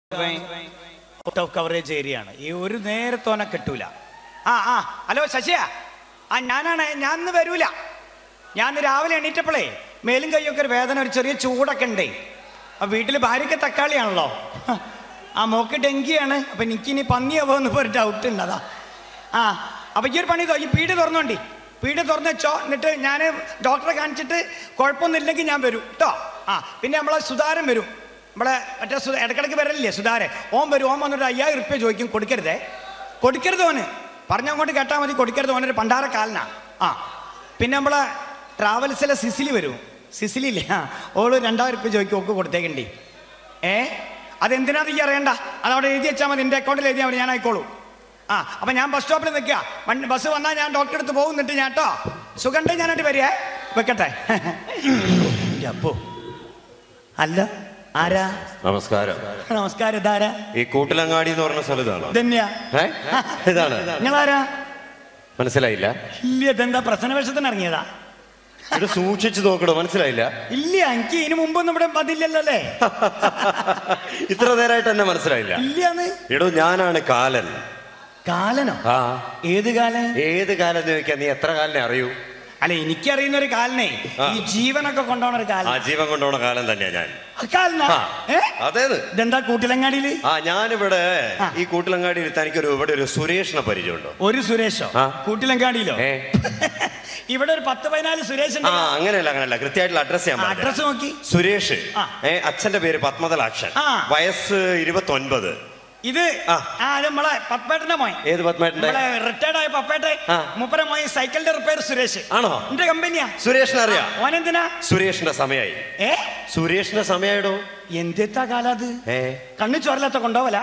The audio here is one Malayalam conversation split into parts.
ഔട്ട് ഓഫ് കവറേജ് ഏരിയ ആണ് ഈ ഒരു നേരത്തോനെ കിട്ടൂല ആ ആ ഹലോ ശശിയ ആ ഞാനാണ് ഞാൻ ഇന്ന് വരൂല ഞാൻ ഇന്ന് രാവിലെ എണീറ്റപ്പോഴേ മേലും കൈയൊക്കെ ഒരു വേദന ഒരു ചെറിയ ചൂടൊക്കെ ഉണ്ടേ ആ വീട്ടിൽ ഭാര്യയ്ക്ക് തക്കാളിയാണല്ലോ ആ മോക്ക് ഡെങ്കിയാണ് അപ്പൊ എനിക്ക് ഇനി പന്നിയാവോ എന്ന് ഒരു ഡൗട്ട് ഉണ്ട് അതാ ആ അപ്പൊ ഈ ഒരു പണി ചെയ്തോ, ഈ പീടി തുറന്നോണ്ടി പീടി തുറന്ന് വെച്ചോ എന്നിട്ട് ഞാൻ ഡോക്ടറെ കാണിച്ചിട്ട് കുഴപ്പമൊന്നുമില്ലെങ്കിൽ ഞാൻ വരും കേട്ടോ ആ പിന്നെ നമ്മളെ സുധാരൻ വരും നമ്മളെ മറ്റേ സുധ ഇടക്കിടക്ക് വരലില്ലേ സുധാരൻ ഓൻ വരും ഓൻ വന്നിട്ട് അയ്യായിരം റുപ്യ ചോദിക്കും കൊടുക്കരുതേ കൊടുക്കരുത് ഓന് പറഞ്ഞങ്ങോട്ട് കേട്ടാൽ മതി കൊടുക്കരുത് ഓനൊരു പണ്ടാരക്കാലനാ ആ പിന്നെ നമ്മളെ ട്രാവൽസിലെ സിസിലി വരും സിസിലി ഇല്ലേ ആ ഓള് രണ്ടായിരം റുപ്യ ചോദിക്കും ഓക്ക് കൊടുത്തേക്കണ്ടി ഏ അതെന്തിനാ നീ അറിയണ്ട അതവിടെ എഴുതി വെച്ചാൽ മതി എൻ്റെ അക്കൗണ്ടിൽ എഴുതിയാൽ മതി ഞാൻ ആയിക്കോളൂ ആ അപ്പം ഞാൻ ബസ് സ്റ്റോപ്പിൽ നിൽക്കുക വണ്ടി ബസ് വന്നാൽ ഞാൻ ഡോക്ടറെ അടുത്ത് പോകും എന്നിട്ട് ഞാൻ കേട്ടോ സുഖണ്ടേ ഞാനായിട്ട് വരികേ വെക്കട്ടെ എൻ്റെ അപ്പോ അല്ല ആരാ നമസ്കാരം നമസ്കാരം ഇതാരാ ഈ കൂട്ടിലങ്ങാടി എന്ന് പറഞ്ഞ സ്ഥലത്താണോ ഇതന്നെയാ ഏ? ഇതാണ് നിങ്ങളാരാ മനസ്സിലായില്ല ഇല്ല ഇതെന്താ പ്രസന്ന വേഷത്തിന് ഇറങ്ങിയതാ ഇത് സൂക്ഷിച്ചു നോക്കണോ മനസ്സിലായില്ല ഇല്ല എനിക്ക് ഇതിനു മുമ്പൊന്നും ഇവിടെ പതില്ലല്ലോ അല്ലേ ഇത്ര നേരമായിട്ട് എന്നെ മനസ്സിലായില്ല ഇല്ലാന്ന് എടോ ഞാനാണ് കാലൻ കാലനോ ആ ഏത് കാലൻ ഏത് കാലം എന്ന് ചോദിക്കാൻ നീ എത്ര കാലിനെ അറിയൂ അല്ല എനിക്കറിയുന്ന ഒരു കാലനെ ആ. ഈ ജീവനൊക്കെ കൊണ്ടുപോണ ഒരു ആ കാലൻ ജീവൻ കൊണ്ടുപോണ കാലം തന്നെയാ ഞാൻ ആ കാലനാ ആ ഏ അതേത് ഇതെന്താ കൂട്ടിലങ്ങാടിയില് ആ ഞാനിവിടെ ആ. ഈ കൂട്ടിലങ്ങാടിയിൽ തനിക്കൊരു ഇവിടെ ഒരു സുരേഷിനെ പരിചയമുണ്ടോ ഒരു സുരേഷോ ആ. കൂട്ടിലങ്ങാടിയിലോ ഏ ഇവിടെ ഒരു പത്ത് പതിനാല് സുരേഷ് ആ അങ്ങനെയല്ല അങ്ങനെയല്ല കൃത്യമായിട്ടുള്ള അഡ്രസ് ഞാൻ അഡ്രസ് പറഞ്ഞു നോക്കി സുരേഷ് ആ. ഏ അച്ഛന്റെ പേര് പത്മതലാക്ഷൻ ആ. വയസ്സ് ഇരുപത്തൊൻപത് ഇത് ആ. ആ അത് നമ്മളെ പപ്പേട്ടന്റെ മോൻ ഏത് പത്മേട്ടന്റെ നമ്മളെ റിട്ടയർഡ് ആയ പപ്പേട്ടെ ആ. മുപ്പര മോൻ സൈക്കിളിന്റെ റിപ്പയർ സുരേഷ് ആണോ എന്റെ കമ്പനിയാ സുരേഷിനെ അറിയാം ഓനെന്തിനാ സുരേഷിന്റെ സമയായി ഏ സുരേഷിന്റെ സമയായിടോ എന്തെത്താ കാലം അത് ഏ കണ്ണു ചോരലാത്ത കൊണ്ടുപോവല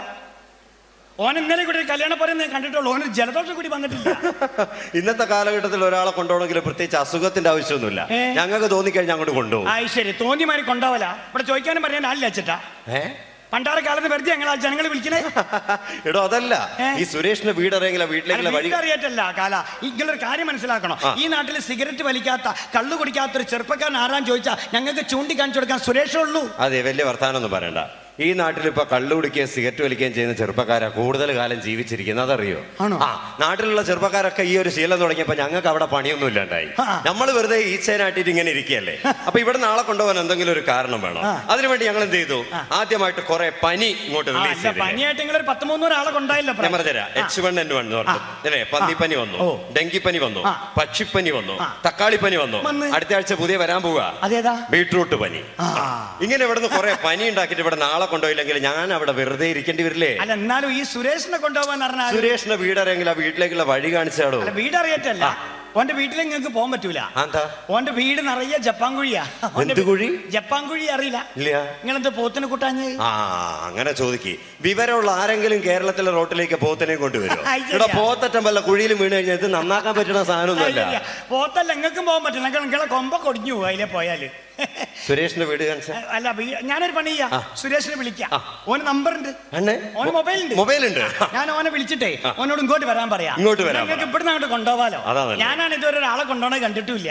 ഓൻ ഇന്നലെ കൂടി ഒരു കല്യാണ പറയുന്നത് കണ്ടിട്ടുള്ളൂ ഓന് ജലദോഷം കൂടി വന്നിട്ടില്ല ഇന്നത്തെ കാലഘട്ടത്തിൽ ഒരാളെ കൊണ്ടുപോകണമെങ്കിൽ പ്രത്യേകിച്ച് അസുഖത്തിന്റെ ആവശ്യമൊന്നുമില്ല ഏ. ഞങ്ങൾക്ക് തോന്നിക്കഴിഞ്ഞാൽ അങ്ങോട്ട് കൊണ്ടുപോകും ആ ശരി തോന്നിമാരി കൊണ്ടുപോവല ഇവിടെ ചോദിക്കാനും പറയാൻ ആളില്ല അച്ഛട്ടാ ഏ പണ്ടാര കാലത്ത് വെറുതെ ഞങ്ങൾ ആ ജനങ്ങൾ വിളിക്കണേ എടോ അതല്ല ഏ. ഈ സുരേഷിന്റെ വീട് അറിയെങ്കില വീട്ടിലേക്കുള്ള വഴി അറിയട്ടല്ല കാല ഇങ്ങളൊരു കാര്യം മനസ്സിലാക്കണം ആ. ഈ നാട്ടിൽ സിഗരറ്റ് വലിക്കാത്ത കള്ളു കുടിക്കാത്ത ഒരു ചെറുപ്പക്കാരൻ ആരാൻ ചോദിച്ചാൽ ഞങ്ങൾക്ക് ചൂണ്ടിക്കാണിച്ചു കൊടുക്കാൻ സുരേഷേ ഉള്ളൂ അതെ വലിയ വർത്താനൊന്നും പറയണ്ട ഈ നാട്ടിൽ ഇപ്പൊ കള്ളു കുടിക്കുകയും സിഗരറ്റ് വലിക്കുകയും ചെയ്യുന്ന ചെറുപ്പക്കാരാ കൂടുതൽ കാലം ജീവിച്ചിരിക്കുന്നത് അതറിയോ ആണോ? ആ നാട്ടിലുള്ള ചെറുപ്പക്കാരൊക്കെ ഈ ഒരു ശീലം തുടങ്ങിയപ്പോ ഞങ്ങൾക്ക് അവിടെ പണിയൊന്നും ഇല്ലാണ്ടായി ആ. നമ്മൾ വെറുതെ ഈച്ചേനാട്ടിട്ട് ഇങ്ങനെ ഇരിക്കുകയല്ലേ അപ്പൊ ഇവിടെ നാളെ കൊണ്ടുപോകാൻ എന്തെങ്കിലും ഒരു കാരണം വേണം ആ. അതിനുവേണ്ടി ഞങ്ങൾ എന്ത് ചെയ്തു ആദ്യമായിട്ട് കുറെ പനി ഇങ്ങോട്ട് ആ, റിലീസ് അല്ല ചെയ്തു പനിയായിട്ട് നിങ്ങൾ ഒരു പത്ത് മൂന്നൂറ് ആളെ കൊണ്ടായില്ല ഞാൻ പറഞ്ഞുതരാം എച്ച് വൺ എൻ വൺ എന്ന് പറഞ്ഞു അല്ലേ പന്നിപ്പനി വന്നു ഓ. ഡെങ്കിപ്പനി വന്നു ആ. പക്ഷിപ്പനി വന്നു ആ. തക്കാളിപ്പനി വന്നു വന്ന്. അടുത്ത ആഴ്ച പുതിയ വരാൻ പോവുക അതേതാ ബീട്രൂട്ട് പനി ആ. ഇങ്ങനെ ഇവിടുന്ന് കുറെ പനി ഉണ്ടാക്കിയിട്ട് ഇവിടെ നാളെ കൊണ്ടുപോയില്ലെങ്കിൽ ഞാൻ അവിടെ വെറുതെ ഇരിക്കേണ്ടി വരില്ലേ അല്ല എന്നാലും ഈ സുരേഷിനെ കൊണ്ടുപോകാൻ പറഞ്ഞാൽ സുരേഷിന്റെ വീടറിയെങ്കിൽ ആ വീട്ടിലേക്കുള്ള വഴി കാണിച്ചാടോ അല്ല വീട് അറിയട്ടല്ല ഓന്റെ വീട്ടിലേക്ക് നിങ്ങൾക്ക് പോകാൻ പറ്റൂല എന്താ ഓന്റെ വീട് നിറയെ ജപ്പാൻ കുഴിയാ ഓന്റെ എന്ത് കുഴി? ജപ്പാൻ കുഴി അറിയില്ല ഇല്ല നിങ്ങളെന്ത് പോത്തിന് കൂട്ടാഞ്ഞ് ആ അങ്ങനെ ചോദിക്ക് വിവരമുള്ള ആരെങ്കിലും കേരളത്തിലെ റോട്ടിലേക്ക് പോത്തിനെ കൊണ്ടുവരും ആ, ശരിയാ. ഇവിടെ പോത്തറ്റം വല്ല കുഴിയിലും വീണ് കഴിഞ്ഞാൽ ഇത് നന്നാക്കാൻ പറ്റുന്ന സാധനമൊന്നുമല്ല ഇല്ല, പോത്തല്ല നിങ്ങൾക്കും പോകാൻ പറ്റില്ല നിങ്ങൾ നിങ്ങളെ കൊമ്പ കൊടിഞ്ഞു പോകും അതിലെ പോയാല് സുരേഷിന്റെ വീട് കാണിച്ച അല്ല വീ- ഞാനൊരു പണി ചെയ്യാം ആ. സുരേഷിനെ വിളിക്കാം ആ. ഓന് നമ്പർ ഉണ്ട് അണ്ണേ ഓന് മൊബൈൽ ഉണ്ട് മൊബൈൽ ഉണ്ട് ഞാൻ ഓനെ വിളിച്ചിട്ടേ ഓനോട് ഇങ്ങോട്ട് വരാൻ പറയാം ഇങ്ങോട്ട് വരാൻ നിങ്ങൾക്ക് പറ. ഇവിടുന്ന് അങ്ങോട്ട് കൊണ്ടുപോവാലോ അതാ നല്ലത്. ഞാനാണ് ഇതുവരെ ഒരാളെ കൊണ്ടുപോകണേ കണ്ടിട്ടില്ല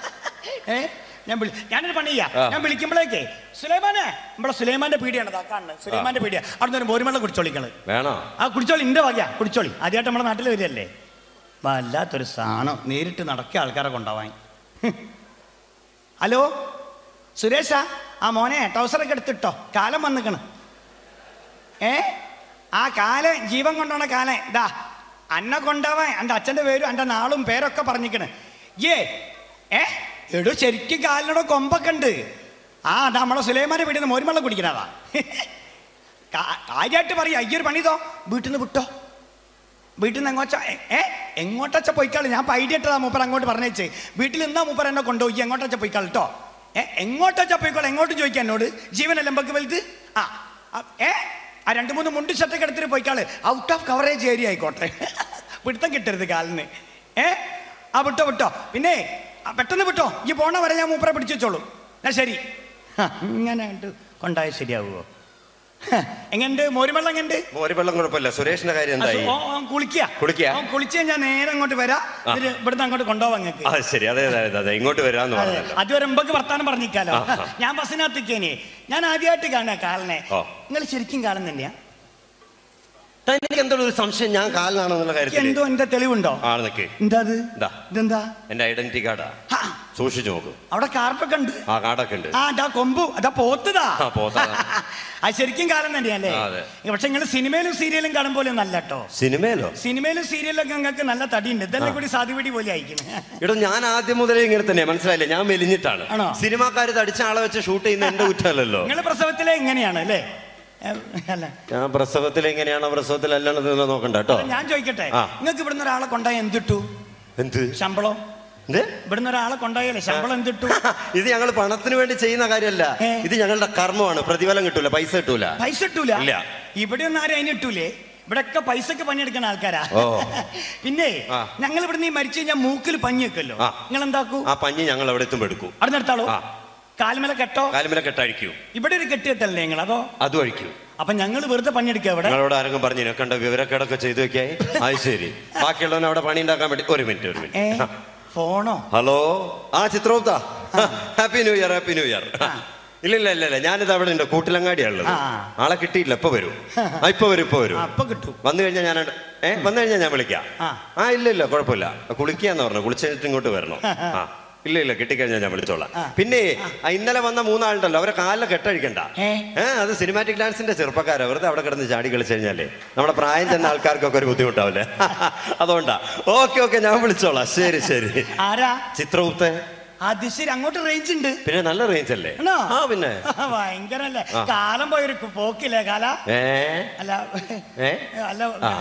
ഏ ഞാൻ വിളി ഞാനൊരു പണി ചെയ്യാം ആ. ഞാൻ വിളിക്കുമ്പോഴേക്കേ സുലൈമാനെ നമ്മുടെ സുലൈമാന്റെ പീടിയാണ് ഇതാ കാണുന്നത് സുലൈമാന്റെ പീടിയ അവിടെ നിന്ന് ബോരുമള്ളം കുടിച്ചോളിക്കള് വേണോ ആ കുടിച്ചോളി ഇന്റെ വകയാ കുടിച്ചോളി ആദ്യമായിട്ട് നമ്മുടെ നാട്ടിൽ വരികയല്ലേ വല്ലാത്തൊരു സാധനം നേരിട്ട് നടക്കിയ ആൾക്കാരെ കൊണ്ടുപോവാൻ ഹലോ സുരേഷാ ആ മോനെ ടൗസറൊക്കെ എടുത്തിട്ടോ കാലം വന്നിക്കണ് ഏ ആ കാലം ജീവൻ കൊണ്ടോണ കാലം ഇതാ അന്നെ കൊണ്ടാവാൻ എൻ്റെ അച്ഛൻ്റെ പേരും എൻ്റെ നാളും പേരൊക്കെ പറഞ്ഞിക്കണ് ഏ ഏ എടോ ശരിക്കും കാലിനോട് കൊമ്പൊക്കെ ഉണ്ട് ആ അതാ നമ്മളെ സുലൈമാനെ വീട്ടിൽ നിന്ന് മോരുമള്ളം കുടിക്കണതാ കാ- കാര്യമായിട്ട് പറയാ അയ്യൊരു പണിതോ വീട്ടിൽ നിന്ന് വിട്ടോ വീട്ടിൽ നിന്ന് എങ്ങോച്ച ഏ എങ്ങോട്ടച്ച പോയിക്കാളി ഞാൻ പൈഡിട്ടതാ മൂപ്പർ അങ്ങോട്ട് പറഞ്ഞേച്ച് വീട്ടിൽ നിന്നാ മൂപ്പർ എന്നെ കൊണ്ടുപോയി എങ്ങോട്ടച്ച പോയിക്കാൾ കേട്ടോ ഏ എങ്ങോട്ടച്ച പോയിക്കോളെ എങ്ങോട്ടും ചോദിക്കാം എന്നോട് ജീവനല്ല എമ്പക്ക് വലുത് ആ ആ, ഏ ആ രണ്ട് മൂന്ന് മുണ്ട് ഷർട്ടൊക്കെ എടുത്തിട്ട് പോയിക്കാള് ഔട്ട് ഓഫ് കവറേജ് ഏരിയ ആയിക്കോട്ടെ പിടുത്തം കിട്ടരുത് കാലിന് ഏ ആ വിട്ടോ വിട്ടോ പിന്നെ ആ, പെട്ടെന്ന് വിട്ടോ ഈ പോണ വരെ ഞാൻ മൂപ്പറെ പിടിച്ചു വെച്ചോളൂ എന്നാ ശരി ആ, ഇങ്ങനെ കണ്ട് കൊണ്ടായ ശരിയാവുമോ എങ്ങനെയുണ്ട് മോരുവെള്ളം എങ്ങനെയുണ്ട് ഒരു വെള്ളം കുഴപ്പമില്ല സുരേഷിന്റെ കാര്യം എന്തായി ഓ, ഓ, കുളിക്കുക കുളിക്കുക? ഓ, കുളിച്ച് ഞാൻ നേരെ അങ്ങോട്ട് വരാം എന്നിട്ട് ഇവിടുന്ന് അങ്ങോട്ട് കൊണ്ടുപോവാം അങ്ങക്ക് ആ ശരി അതെ അതെ അതെ അതെ ഇങ്ങോട്ട് വരാന്ന് പറഞ്ഞല്ലോ അതുവരെ മുമ്പൊക്കെ വർത്താനം പറഞ്ഞിക്കാലോ ഞാൻ ബസ്സിനകത്തേക്കേനി ഞാൻ ആദ്യമായിട്ട് കാണാ കാലിനെ ഓ. നിങ്ങൾ ശരിക്കും കാലം തന്നെയാ തനിക്ക് എന്തോ ഒരു സംശയം ഞാൻ കാലിനാണെന്നുള്ള എനിക്ക് കാര്യത്തിൽ എന്തോ എന്റെ തെളിവുണ്ടോ ആണ് നിക്ക് എന്താ അത് ദാ. ഇതെന്താ എന്റെ ഐഡന്റിറ്റി കാർഡാ ഹാ, സൂക്ഷിച്ചു നോക്കും അവിടെ കാർപ്പൊക്കെ ഉണ്ട് ആ കാർഡൊക്കെ ഉണ്ട് ആ അതാ കൊമ്പു അതാ പോത്തതാ ആ, പോത്തതാ. അത് ശരിക്കും കാലം തന്നെയല്ലേ ആ, അതെ. പക്ഷെ നിങ്ങൾ സിനിമയിലും സീരിയലും കാണും പോലെ നല്ല കേട്ടോ സിനിമയിലോ സിനിമയിലും സീരിയലൊക്കെ നിങ്ങൾക്ക് നല്ല തടിയുണ്ട് ഇതെല്ലാം കൂടി സാധുപിടി പോലെ അയക്കുന്നത് എടോ ഞാൻ ആദ്യം മുതലേ ഇങ്ങനെ തന്നെ മനസ്സിലായില്ലേ ഞാൻ മെലിഞ്ഞിട്ടാണ് ആണോ? സിനിമാക്കാര് തടിച്ച ആളെ വെച്ച് ഷൂട്ട് ചെയ്യുന്ന എന്റെ കുറ്റമല്ലല്ലോ നിങ്ങൾ പ്രസവത്തിലെ എങ്ങനെയാണ് അല്ലേ ഏ, അല്ല ഞാൻ പ്രസവത്തിൽ എങ്ങനെയാണോ പ്രസവത്തിൽ അല്ലാണ്ട് നോക്കണ്ട കേട്ടോ ഞാൻ ചോദിക്കട്ടെ ആ. നിങ്ങൾക്ക് ഇവിടുന്ന് ഒരാളെ കൊണ്ടായ എന്തിട്ടു എന്ത് ശമ്പളം എന്ത് ഇവിടുന്ന് ഒരാളെ കൊണ്ടായാലേ ശമ്പളം എന്തിട്ടു ഇത് ഞങ്ങൾ പണത്തിന് വേണ്ടി ചെയ്യുന്ന കാര്യമല്ല ഏ. ഇത് ഞങ്ങളുടെ കർമ്മമാണ് പ്രതിഫലം കിട്ടൂല പൈസ കിട്ടൂല പൈസ ഇട്ടൂല ഇല്ല. ഇവിടെ ഒന്നും ആരും അതിന് ഇട്ടൂലേ ഇവിടെയൊക്കെ പൈസക്ക് പണിയെടുക്കുന്ന ആൾക്കാരാ ഓ. പിന്നെ ആ. ഞങ്ങൾ ഇവിടുന്ന് ഈ മരിച്ചു കഴിഞ്ഞാൽ മൂക്കിൽ പഞ്ഞി വെക്കല്ലോ ആ. നിങ്ങൾ എന്താക്കൂ ആ പഞ്ഞി ഞങ്ങൾ എവിടെ എത്തുമ്പോ എടുക്കും അവിടെ നിർത്താളൂ ആ. കാൽമല കെട്ടോ കാലുമല കെട്ടഴിക്കൂ ഇവിടെ ഒരു കെട്ടി കെട്ടല്ലേ നിങ്ങൾ അതോ അതും അഴിക്കൂ അപ്പൊ ഞങ്ങൾ വെറുതെ പണിയെടുക്കുക ഇവിടെ നിങ്ങളോട് ആരെങ്കിലും പറഞ്ഞു നിനക്കണ്ട വിവരക്കേടൊക്കെ ചെയ്തു വെക്കായി അത് ശരി ബാക്കിയുള്ളവൻ അവിടെ പണി ഉണ്ടാക്കാൻ വേണ്ടി ഒരു മിനിറ്റ് ഒരു ഏ മിനിറ്റ് ഫോണോ ഹലോ ആ Chitragupta happy new year happy new year ഇല്ല ഇല്ല ഇല്ല ഇല്ല ഞാനിത് അവിടെ ഉണ്ട് കൂട്ടിലങ്ങാടിയാണുള്ളത് ആ. ആളെ കിട്ടിയില്ല ഇപ്പൊ വരും ആ ഇപ്പൊ വരും ഇപ്പൊ വരും ആ, അപ്പൊ കിട്ടും വന്നു കഴിഞ്ഞാൽ ഞാൻ ഏ വന്നു കഴിഞ്ഞാൽ ഞാൻ വിളിക്കാം ആ. ആ ഇല്ല ഇല്ല കുഴപ്പമില്ല കുളിക്കാന്ന് പറഞ്ഞു കുളിച്ചിട്ട് ഇങ്ങോട്ട് വരണം ആ ഇല്ല ഇല്ല കിട്ടിക്കഴിഞ്ഞാൽ ഞാൻ വിളിച്ചോളാം ആ. പിന്നെ ആ ഇന്നലെ വന്ന മൂന്നാളുണ്ടല്ലോ അവരെ കാലിലെ കെട്ടഴിക്കണ്ട ഏ? ഏ അത് സിനിമാറ്റിക് ഡാൻസിന്റെ ചെറുപ്പക്കാരാ വെറുതെ അവിടെ കിടന്ന് ചാടി കളിച്ചു കഴിഞ്ഞാലേ നമ്മുടെ പ്രായം ചെന്ന ആൾക്കാർക്കൊക്കെ ഒരു ബുദ്ധിമുട്ടാവില്ലേ അതുകൊണ്ടാ ഓക്കെ ഓക്കെ ഞാൻ വിളിച്ചോളാം ശരി ശരി ആരാ ചിത്രഗുപ്ത അത് ശരി അങ്ങോട്ട് റേഞ്ച് ഉണ്ട് പിന്നെ നല്ല റേഞ്ച് അല്ലേ ആണോ? ആ പിന്നെ ഭയങ്കരല്ലേ ആ. കാലം പോയൊരു പോക്കില്ലേ കാല ഏ അല്ല ഏ? അല്ല ആ.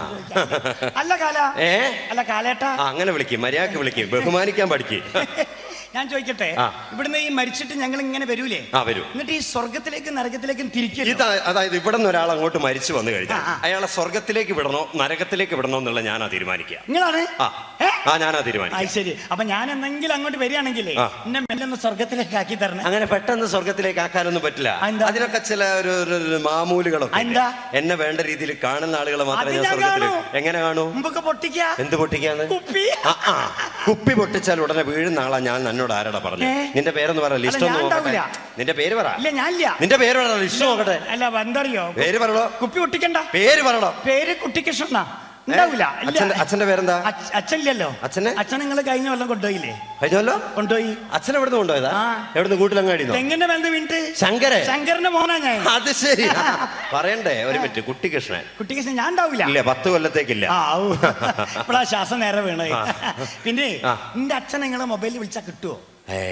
അല്ല കാല ഏ? അല്ല കാലേട്ടാ ആ അങ്ങനെ വിളിക്കും മര്യാദക്ക് വിളിക്കും ബഹുമാനിക്കാൻ പഠിക്കും ഞാൻ ചോദിക്കട്ടെ ആ. ഇവിടുന്ന് ഈ മരിച്ചിട്ട് ഞങ്ങൾ ഇങ്ങനെ വരൂലേ ആ വരൂ എന്നിട്ട് ഈ സ്വർഗത്തിലേക്കും നരകത്തിലേക്കും തിരിക്കില്ല ഇത് അതായത് ഇവിടെ നിന്ന് ഒരാൾ അങ്ങോട്ട് മരിച്ചു വന്നു കഴിഞ്ഞാൽ ആ, ആ. അയാളെ സ്വർഗത്തിലേക്ക് വിടണോ നരകത്തിലേക്ക് വിടണോ എന്നുള്ള ഞാനാ തീരുമാനിക്കുക നിങ്ങളാണ് ആ ഏ? ആ ഞാനാ അത് തീരുമാനിക്കുക ശരി അപ്പൊ ഞാൻ എന്തെങ്കിലും അങ്ങോട്ട് വരികയാണെങ്കിലേ ആ. എന്നെ മെല്ലെ ഒന്ന് സ്വർഗത്തിലേക്ക് ആക്കി തരണേ അങ്ങനെ പെട്ടെന്ന് സ്വർഗത്തിലേക്ക് ആക്കാനൊന്നും പറ്റില്ല അതെന്താ? അതിനൊക്കെ ചില ഒരു ഒരു- ഒരു മാമൂലുകളൊക്കെ ഉണ്ട്. അതെന്താ? എന്നെ വേണ്ട രീതിയിൽ കാണുന്ന ആളുകളെ മാത്രമേ അത് ഞാൻ ഞാൻ സ്വർഗത്തിലേക്ക് കാണൂ. എങ്ങനെ കാണൂ മുമ്പൊക്കെ പൊട്ടിക്ക എന്ത് പൊട്ടിക്കാന്ന് കുപ്പി ആ, ആ. കുപ്പി പൊട്ടിച്ചാൽ ഉടനെ വീഴുന്ന ആളാ ഞാൻ നന്നോട് ആരാടാ പറഞ്ഞു ഏ? നിന്റെ പേരൊന്ന് പറ ലിസ്റ്റ് ഒന്ന് ഞാൻ നോക്കട്ടെ ഉണ്ടാവില്ല. നിന്റെ പേര് പറ ഇല്ല ഞാനില്ല നിന്റെ പേര് പറ ലിസ്റ്റ് നോക്കട്ടെ അല്ല എന്തറിയോ പേര് പറയണോ കുപ്പി പൊട്ടിക്കണ്ട പേര് പറയണോ പേര് കുട്ടിക്കൃഷ്ണ ഉണ്ടാവില്ല ഇല്ല. അച്ഛന്റെ അച്ഛന്റെ പേരെന്താ അച്ഛ- അച്ഛനില്ലല്ലോ അച്ഛനെ? അച്ഛൻ നിങ്ങൾ കഴിഞ്ഞ കൊല്ലം കൊണ്ടുപോയില്ലേ കഴിഞ്ഞല്ലോ കൊണ്ടുപോയി അച്ഛൻ എവിടുന്ന് കൊണ്ടുപോയതാ ആ. എവിടുന്ന് കൂട്ടിലങ്ങാടിന്നോ തെങ്ങിന്റെ മേലത്തെ വീണിട്ട് ശങ്കരെ ശങ്കരന്റെ മോനാ ഞാൻ അത് ശരി ആ, പറയണ്ടേ ഒരു മിനിറ്റ് കുട്ടികൃഷ്ണൻ കുട്ടിക്കൃഷ്ണൻ ഞാൻ ഉണ്ടാവില്ല ഇല്ല പത്ത് കൊല്ലത്തേക്കില്ല ആ ഔ. ഇപ്പളാ ശ്വാസം നേരെ വീണേ ആ. പിന്നെ ആ. നിന്റെ അച്ഛൻ നിങ്ങളെ മൊബൈലിൽ വിളിച്ചാ കിട്ടുവോ ഏ,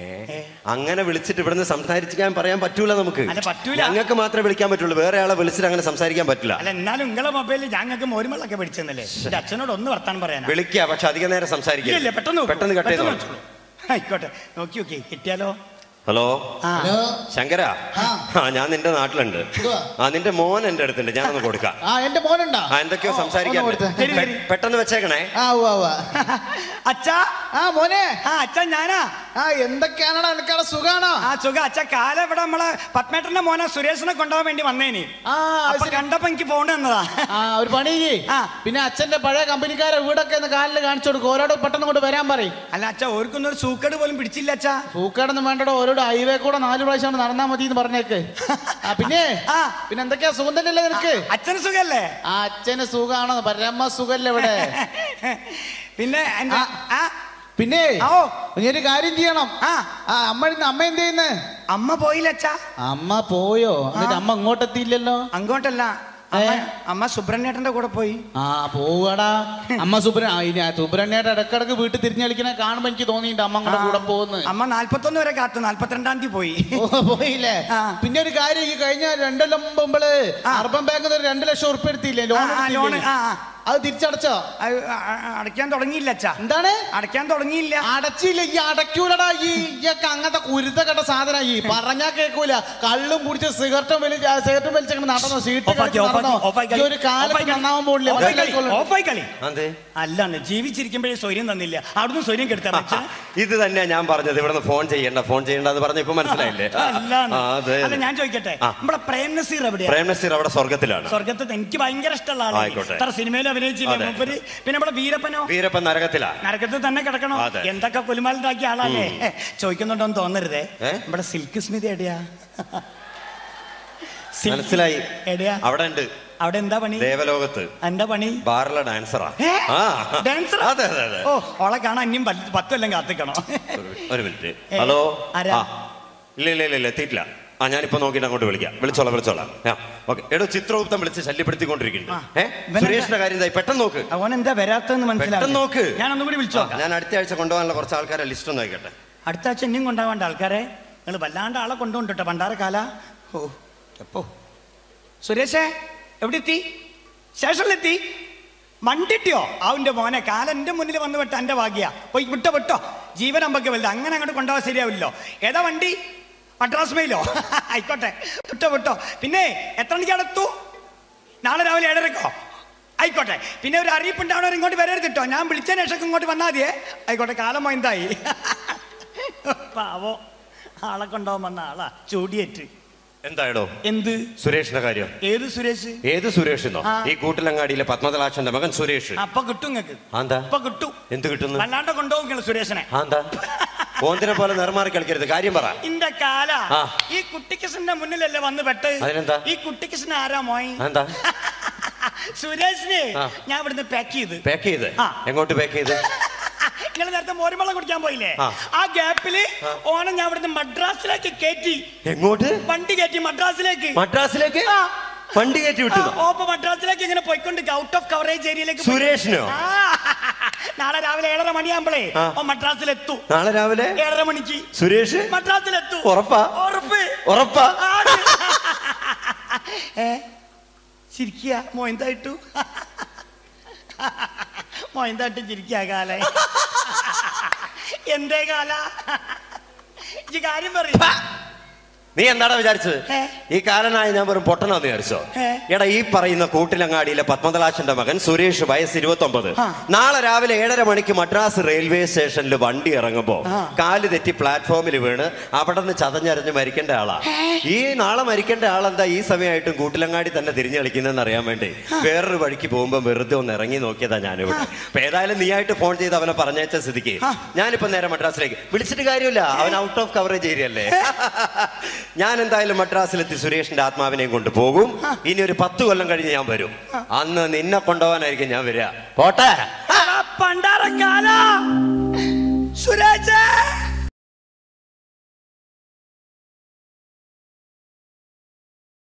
അങ്ങനെ വിളിച്ചിട്ട് ഇവിടുന്ന് സംസാരിക്കാൻ പറയാൻ പറ്റൂല നമുക്ക് അല്ല, പറ്റൂല. ഞങ്ങൾക്ക് മാത്രമേ വിളിക്കാൻ പറ്റുള്ളൂ വേറെ ആളെ വിളിച്ചിട്ട് അങ്ങനെ സംസാരിക്കാൻ പറ്റില്ല അല്ല എന്നാലും നിങ്ങളെ മൊബൈലിൽ ഞങ്ങൾക്ക് മോരുമള്ളൊക്കെ പിടിച്ചെന്നല്ലേ എന്റെ അച്ഛനോട് ഒന്ന് വർത്താനം പറയാനാ വിളിക്കുക പക്ഷെ അധികം നേരം ഇല്ല സംസാരിക്കില്ല പെട്ടെന്ന് നോക്കൂ. പെട്ടെന്ന് കട്ട് ചെയ്ത് പെട്ടെന്ന് വെച്ചോളൂ. ആയിക്കോട്ടെ നോക്കി നോക്കി കിട്ടിയാലോ ഹലോ ആ ഹലോ ശങ്കര ആ. ആ ഞാൻ നിന്റെ നാട്ടിലുണ്ട് എന്തുവാ? ആ നിന്റെ മോൻ എന്റെ അടുത്തുണ്ട് ഞാനൊന്ന് കൊടുക്കാം ആ എന്റെ മോനുണ്ടോ ആ എന്തൊക്കെയോ ഓ, സംസാരിക്കാൻ ഒന്ന് കൊടുത്തേ. ശരി, ശരി. പെട്ടെന്ന് വെച്ചേക്കണേ ആ ഉവ്വ ഉവ്വ. അച്ഛാ ആ മോനെ ആ അച്ഛാ ഞാനാ ആ എന്തൊക്കെയാണോ എനിക്കവിടെ സുഖാണോ ആ സുഖ അച്ഛ കാല ഇവിടെ നമ്മളെ പത്മേട്ടന്റെ മോനെ സുരേഷിനെ കൊണ്ടുപോകാൻ വേണ്ടി വന്നേനി ആ അത് അപ്പൊ ശരി. കണ്ടപ്പോ എനിക്ക് ഫോൺ തന്നതാ ആ ഒരു പണി ചെയ്യ്. ആ. പിന്നെ അച്ഛന്റെ പഴയ കമ്പനിക്കാരെ വീടൊക്കെ ഒന്ന് കാലിൽ കാണിച്ചു കൊടുക്കും ഓരോട് പെട്ടെന്ന് കൊണ്ട് വരാൻ പറയും അല്ല അച്ഛ ഓർക്കൊന്നും ഒരു സൂക്കേട് പോലും പിടിച്ചില്ല അച്ഛാ പൂക്കാടൊന്നും വേണ്ടടോ ഓരോട് ഹൈവേ കൂടെ നാല് പ്രാവശ്യം കൊണ്ട് നടന്നാ മതി എന്ന് പറഞ്ഞേക്ക് ആ പിന്നെ ആ. പിന്നെ എന്തൊക്കെയാ സുഖം തന്നെയല്ലേ നിനക്ക് അച്ഛന് സുഖല്ലേ ആ അച്ഛന് സുഖാണോ പരമ സുഖല്ലേ ഇവിടെ പിന്നെ എന്റെ- ആ. ആ പിന്നെ ആ, ഓ. നീ ഒരു കാര്യം ചെയ്യണം ആ ആ അമ്മ ഇന്ന് അമ്മ എന്ത് ചെയ്യുന്നേ അമ്മ പോയില്ല അച്ഛാ അമ്മ പോയോ എന്നിട്ട് അമ്മ ഇങ്ങോട്ടെത്തിയില്ലല്ലോ അങ്ങോട്ടല്ല അമ്മ അമ്മ സുബ്രഹ്മണ്യേട്ടന്റെ കൂടെ പോയി ആ പോവാടാ അമ്മ സുബ്ര ആ, ഇനി ആ സുബ്രഹ്മണ്യേട്ട ഇടക്കിടക്ക് വീട്ടിൽ തിരിഞ്ഞു കളിക്കണ കാണുമ്പോ എനിക്ക് തോന്നിയിട്ടുണ്ട് അമ്മ അങ്ങോട്ട് കൂടെ പോകുന്നു അമ്മ നാല്പത്തൊന്ന് വരെ കാത്തു നാല്പത്തിരണ്ടാം തീയതി പോയി ഓ പോയില്ലേ ആ. പിന്നെ ഒരു കാര്യം ഈ കഴിഞ്ഞ രണ്ടെല്ലാം മുമ്പ് നമ്മള് ആ. അർബൻ ബാങ്കിൽ നിന്ന് ഒരു രണ്ട് ലക്ഷം ഉറുപ്പ് എടുത്തില്ലേ ആ, ലോൺ ആ, ലോണ് ആ ആ. അത് തിരിച്ചടച്ചോ അത് അ- അ- അടയ്ക്കാൻ തുടങ്ങിയില്ല അച്ഛാ എന്താണ് അടയ്ക്കാൻ തുടങ്ങിയില്ല അടച്ചില്ല ഈ അടയ്ക്കൂലടാ ഈ ഇയൊക്കെ അങ്ങനത്തെ കുരുത്ത കെട്ട സാധന ഈ പറഞ്ഞാ കേൾക്കൂല കള്ളും കുടിച്ച് സിഗരറ്റും വലി സിഗരറ്റും വലിച്ചങ്ങനെ നടന്നോ സീറ്റ് ഓഫാക്കി, ഓഫാക്കി, ഓഫാക്കി. ഈ ഒരു കാലത്ത് ഓഫാക്കി. നന്നാവാൻ പോകില്ല ഓഫായി കളി, ഓഫായി കളി അതെ അല്ലാന്ന് ജീവിച്ചിരിക്കുമ്പോഴേ സ്വര്യം തന്നില്ല അവിടുന്ന് സ്വര്യം കെടുത്താൻ പറ്റാ ഇത് തന്നെയാ ഞാൻ പറഞ്ഞത് ഇവിടുന്ന് ഫോൺ ചെയ്യണ്ട ഫോൺ ചെയ്യണ്ട എന്ന് പറഞ്ഞ ഇപ്പൊ മനസ്സിലായില്ലേ അല്ലാന്ന്. ആ, അതെ അല്ല ഞാൻ ചോദിക്കട്ടെ ആ. നമ്മളെ പ്രേം നസീർ എവിടെയാ പ്രേം നസീർ അവിടെ സ്വർഗത്തിലാണ് സ്വർഗത്ത് എനിക്ക് ഭയങ്കര ഇഷ്ടമുള്ള ആളാണ് ആയിക്കോട്ടെ. ഇത്ര സിനിമയിൽ അഭിനയിച്ചില്ലേ അതെ. മൂപ്പര് പിന്നെ നമ്മുടെ വീരപ്പനോ വീരപ്പൻ നരകത്തിലാ നരകത്ത് തന്നെ കിടക്കണോ അതെ. എന്തൊക്കെ കുലുമാലുണ്ടാക്കിയ ആളല്ലേ ചോദിക്കുന്നുണ്ടോന്ന് തോന്നരുതേ ഏ? നമ്മുടെ സിൽക്ക് സ്മിതി എവിടെയാ സിൽക്ക് മനസ്സിലായി എവിടെയാ അവിടെ ഉണ്ട് അവിടെ എന്താ പണി ദേവലോകത്ത് എന്താ പണി ബാറിലെ ഡാൻസറാ ഏ? ആ ഡാൻസർ അതെ അതെ അതെ ഓ ഓളെ കാണാൻ ഇനിയും പത്ത് പത്ത് കൊല്ലം കാത്തിക്കണോ ഒരു- ഒരു മിനിറ്റ് ഏ, ഹലോ ആരാ? ആ ഇല്ല ഇല്ല ഇല്ല ഇല്ല എത്തിയിട്ടില്ല ആ ഞാനിപ്പോ നോക്കിയിട്ട് അങ്ങോട്ട് വിളിക്കാം വിളിച്ചോളാം വിളിച്ചോളാം ആ ഓക്കെ എടോ ചിത്രഗുപ്തം വിളിച്ച് ശല്യപ്പെടുത്തിക്കൊണ്ടിരിക്കുന്നു ആ. ഏ ഇവനെന്താ? സുരേഷിന്റെ കാര്യം എന്തായി പെട്ടെന്ന് നോക്ക് അവൻ എന്താ വരാത്തെന്ന് പെട്ടെന്ന് നോക്ക്. മനസ്സിലാവും ഞാൻ ഒന്നുകൂടി വിളിച്ചു നോക്കാം ഞാൻ അടുത്ത ആഴ്ച കൊണ്ടുപോകാനുള്ള കുറച്ച് ആൾക്കാരെ ലിസ്റ്റ് ഒന്ന് ആയിക്കട്ടെ അടുത്ത ആഴ്ച ഇനിയും കൊണ്ടാവേണ്ട ആൾക്കാരെ നിങ്ങൾ വല്ലാണ്ട് ആളെ കൊണ്ടുകൊണ്ടിട്ടോ പണ്ടാരക്കാല ഓ എപ്പോ സുരേഷേ എവിടെ എത്തി സ്റ്റേഷനിലെത്തി മണ്ടിട്ടിയോ അവന്റെ മോനെ കാലം എൻ്റെ മുന്നിൽ വന്ന് വിട്ട എൻ്റെ ഭാഗ്യ പോയി വിട്ടോ വിട്ടോ ജീവൻ അമ്പക്ക് വലുത് അങ്ങനെ അങ്ങോട്ട് കൊണ്ടുപോകാൻ ശരിയാവില്ലോ ഏതാ വണ്ടി മദ്രാസ് മെയിലോ ആയിക്കോട്ടെ വിട്ടോ വിട്ടോ പിന്നെ എത്ര മണിക്ക് അടുത്തു നാളെ രാവിലെ ഏഴരക്കോ ആയിക്കോട്ടെ പിന്നെ ഒരു അറിയിപ്പുണ്ടാവണവർ ഇങ്ങോട്ട് വരരുത് കേട്ടോ ഞാൻ വിളിച്ചതിന് ശേഷം ഇങ്ങോട്ട് വന്നാൽ മതിയേ ആയിക്കോട്ടെ കാലം മൊയന്തായി പാവോ ആളെ കൊണ്ടുപോകാൻ വന്ന ആളാ ചൂടിയേറ്റ് എന്തായടോ എന്ത് സുരേഷിന്റെ കാര്യം ഏത് സുരേഷ് ഏത് സുരേഷ് എന്നോ ആ. ഈ കൂട്ടിലങ്ങാടിയിലെ പത്മതലാക്ഷന്റെ മകൻ സുരേഷ് അപ്പൊ കിട്ടും നിങ്ങക്ക് ആന്താ അപ്പൊ കിട്ടും എന്ത് കിട്ടുന്നു വല്ലാണ്ട് കൊണ്ടുപോകും നിങ്ങൾ സുരേഷിനെ ആന്താ ഓന്തിനെ പോലെ നിർമാറി കളിക്കരുത് കാര്യം പറ ഇന്റെ കാല ആ. ഈ കുട്ടിക്കൃഷ്ണന്റെ മുന്നിലല്ലേ വന്ന് പെട്ട് അതിനെന്താ? ഈ കുട്ടിക്കൃഷ്ണൻ ആരാ മോയ് എന്താ സുരേഷിനെ ആ. ഞാൻ ഇവിടുന്ന് പാക്ക് ചെയ്ത് പാക്ക് ചെയ്ത് ആ. എങ്ങോട്ട് പാക്ക് ചെയ്ത് നിങ്ങൾ നേരത്തെ മോരുമളം കുടിക്കാൻ പോയില്ലേ ആ. ആ ഗ്യാപ്പില് ഓണം ഞാൻ ഇവിടുന്ന് മദ്രാസിലേക്ക് കയറ്റി എങ്ങോട്ട് വണ്ടി കയറ്റി മദ്രാസിലേക്ക് മദ്രാസിലേക്ക് ആ. വണ്ടി കയറ്റി വിട്ടു ആ, ഓപ്പൊ മദ്രാസിലേക്ക് ഇങ്ങനെ പോയിക്കൊണ്ട് ഔട്ട് ഓഫ് കവറേജ് ഏരിയയിലേക്ക് പോയി. സുരേഷിനോ ആ, നാളെ രാവിലെ ഏഴര മണിയാകുമ്പോഴേ ആ. ഓ മദ്രാസിലെത്തു നാളെ രാവിലെ ഏഴര മണിക്ക് സുരേഷ് മദ്രാസിലെത്തു ഉറപ്പാ ഉറപ്പ് ഉറപ്പാ ആണ്. ഏ ചിരിക്കുക മോയന്തായിട്ടു മോയന്തായിട്ട് ചിരിക്കുക കാല എന്തേ കാല ഈ കാര്യം പറയും നീ എന്താടാ വിചാരിച്ചത് ഏ? ഈ കാലനായ ഞാൻ വെറും പൊട്ടനാന്ന് വിചാരിച്ചോ ഏ? എടാ ഈ പറയുന്ന കൂട്ടിലങ്ങാടിയിലെ പത്മതലാശന്റെ മകൻ സുരേഷ് വയസ്സ് ഇരുപത്തി ആ. നാളെ രാവിലെ ഏഴര മണിക്ക് മദ്രാസ് റെയിൽവേ സ്റ്റേഷനിൽ വണ്ടി ഇറങ്ങുമ്പോ ആ. കാല് തെറ്റി പ്ലാറ്റ്ഫോമിൽ വീണ് അവിടെ നിന്ന് ചതഞ്ഞരഞ്ഞ് മരിക്കേണ്ട ആളാ ഈ നാളെ മരിക്കേണ്ട ആളെന്താ ഈ സമയമായിട്ടും കൂട്ടിലങ്ങാടി തന്നെ തിരിഞ്ഞു കളിക്കുന്നതെന്ന് അറിയാൻ വേണ്ടി വേറൊരു വഴിക്ക് പോകുമ്പോ വെറുതെ ഒന്ന് ഇറങ്ങി നോക്കിയതാ ഞാനിവിടെ അപ്പൊ ഏതായാലും നീയായിട്ട് ഫോൺ ചെയ്ത് അവനെ പറഞ്ഞയച്ച സ്ഥിതിക്ക് ഞാനിപ്പോ നേരെ മദ്രാസിലേക്ക് വിളിച്ചിട്ട് കാര്യമില്ല അവൻ ഔട്ട് ഓഫ് കവറേജ് ഏരിയ അല്ലേ ഞാൻ എന്തായാലും മദ്രാസിലെത്തി സുരേഷിന്റെ ആത്മാവിനെയും കൊണ്ട് പോകും ഇനി ഒരു പത്ത് കൊല്ലം കഴിഞ്ഞ് ഞാൻ വരും അന്ന് നിന്നെ കൊണ്ടുപോകാനായിരിക്കും ഞാൻ വരിക പോട്ടെ പണ്ടാറക്കാല സുരേഷ്